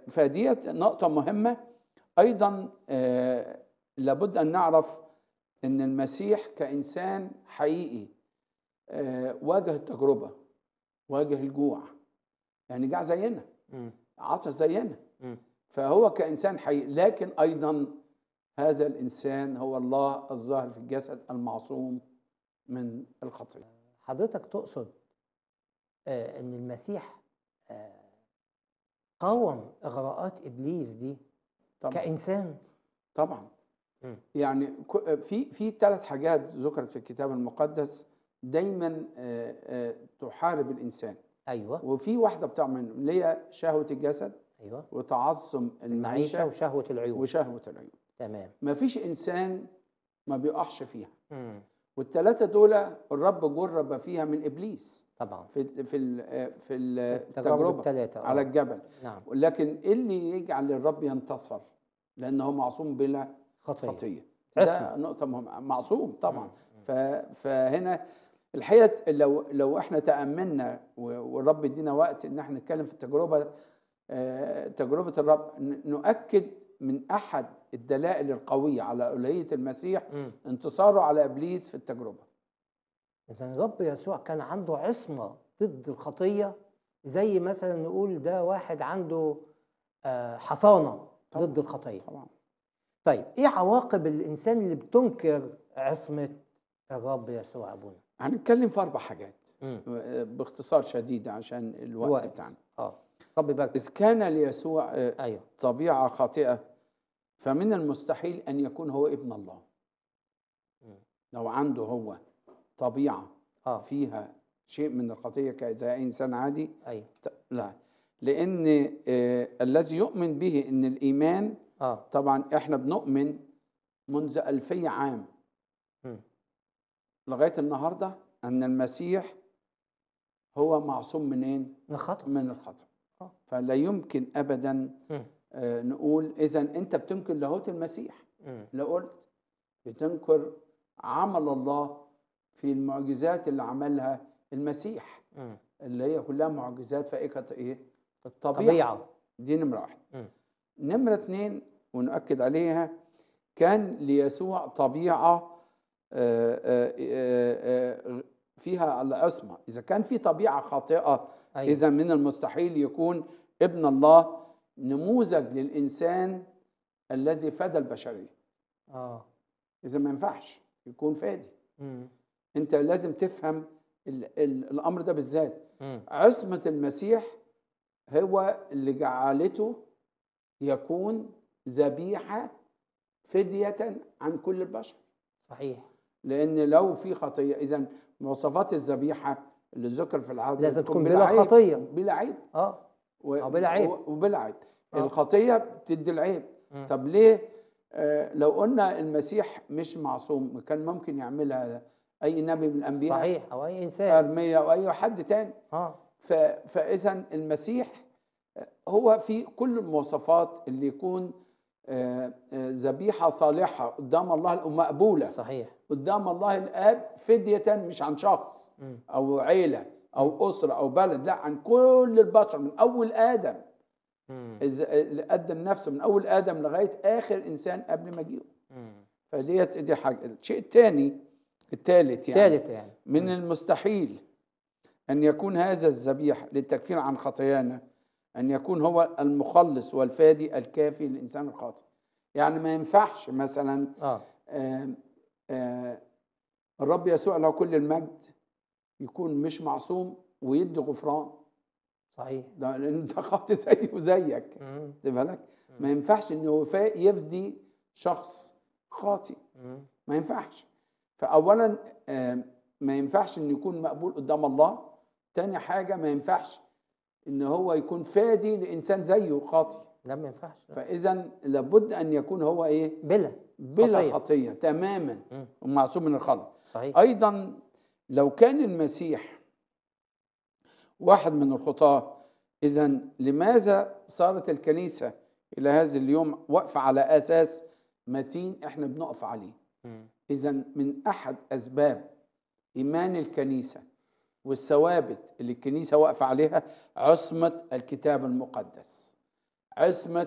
فديت نقطة مهمة أيضا آه، لابد أن نعرف أن المسيح كإنسان حقيقي آه، واجه التجربة واجه الجوع يعني جاع زينا مم. عطش زينا مم. فهو كإنسان حقيقي لكن أيضا هذا الإنسان هو الله الظاهر في الجسد المعصوم من الخطية حضرتك تقصد آه ان المسيح آه قاوم اغراءات ابليس دي طبعا كانسان طبعا مم. يعني ك- في في ثلاث حاجات ذكرت في الكتاب المقدس دايما آه، آه، تحارب الانسان ايوه وفي واحده بتاع منهم اللي هي شهوه الجسد ايوه وتعظم المعيشه المعيشه وشهوه العيون وشهوه العيون تمام ما فيش انسان ما بيقعش فيها مم. والثلاثه دول الرب جرب فيها من ابليس طبعا في في ال- في التجارب التجربه الثلاثه على الجبل نعم لكن إيه اللي يجعل الرب ينتصر لانه معصوم بلا خطيه خطيه عصمة. ده نقطه مهمه معصوم طبعا مم. ف... فهنا الحقيقه لو لو احنا تاملنا و- والرب يدينا وقت ان احنا نتكلم في التجربه آه، تجربه الرب ن- نؤكد من احد الدلائل القويه على الوهيه المسيح مم. انتصاره على ابليس في التجربه اذا الرب يسوع كان عنده عصمه ضد الخطيه زي مثلا نقول ده واحد عنده آه، حصانه طبعاً. ضد الخطيه طبعا طيب ايه عواقب الانسان اللي بتنكر عصمه الرب يسوع ابونا هنتكلم في اربع حاجات مم. آه، باختصار شديد عشان الوقت الوقت. بتاعنا اه رب يبارك اذ كان ليسوع آه، ايوه طبيعه خاطئه فمن المستحيل ان يكون هو ابن الله مم. لو عنده هو طبيعه اه فيها شيء من الخطيه كزي أي انسان عادي ايوه ت- لا لان آه، الذي يؤمن به ان الايمان اه طبعا احنا بنؤمن منذ ألفي عام مم. لغايه النهارده ان المسيح هو معصوم منين من الخطا من الخطا آه. فلا يمكن ابدا مم. آه، نقول اذا انت بتنكر لاهوت المسيح مم. لو قلت بتنكر عمل الله في المعجزات اللي عملها المسيح مم. اللي هي كلها معجزات فائقة ايه؟ الطبيعة طبيعه دي نمرة واحد مم. نمرة اتنين ونؤكد عليها كان ليسوع طبيعة آه، آه، آه، آه، فيها العصمة إذا كان في طبيعة خاطئة ايوه إذا من المستحيل يكون ابن الله نموذج للإنسان الذي فدى البشرية اه إذا ما ينفعش يكون فادي مم. أنت لازم تفهم ال ال الأمر ده بالذات مم. عصمة المسيح هو اللي جعلته يكون ذبيحة فدية عن كل البشر صحيح لأن لو في خطية إذا مواصفات الذبيحة اللي ذكر في العهد لازم تكون بلا بلا عيب. خطية. بلا عيب اه و- أو بلا عيب. و- وبلا عيب آه. الخطية بتدي العيب مم. طب ليه آه لو قلنا المسيح مش معصوم كان ممكن يعملها أي نبي من الأنبياء صحيح او اي انسان أرميا أو أي حد تاني اه ف- فاذا المسيح هو في كل المواصفات اللي يكون آه، آه، ذبيحه صالحه قدام الله ومقبوله صحيح قدام الله الاب فديه مش عن شخص مم. او عيله او اسره او بلد لا عن كل البشر من اول ادم مم. إذا- اللي قدم نفسه من اول ادم لغايه اخر انسان قبل مجيئه مم. فديت دي حاجه الشيء الثاني الثالث يعني ثالث يعني من المستحيل أن يكون هذا الذبيح للتكفير عن خطايانا أن يكون هو المخلص والفادي الكافي للإنسان الخاطئ يعني ما ينفعش مثلا اه آه، آه، الرب يسوع له كل المجد يكون مش معصوم ويدي غفران صحيح ده لأن ده خاطئ زيه وزيك مم. خد بالك ما ينفعش إن وفاء يفدي شخص خاطئ مم. ما ينفعش فاولا آه، ما ينفعش ان يكون مقبول قدام الله تاني حاجه ما ينفعش ان هو يكون فادي لانسان زيه خاطي لا ما ينفعش لا. فاذا لابد ان يكون هو ايه بلا بلا خطية. خطيه, تماما مم. ومعصوم من الخلط صحيح ايضا لو كان المسيح واحد من الخطاه اذا لماذا صارت الكنيسه الى هذا اليوم واقفه على اساس متين احنا بنقف عليه مم. إذا من أحد أسباب إيمان الكنيسة والثوابت اللي الكنيسة واقفة عليها عصمة الكتاب المقدس عصمة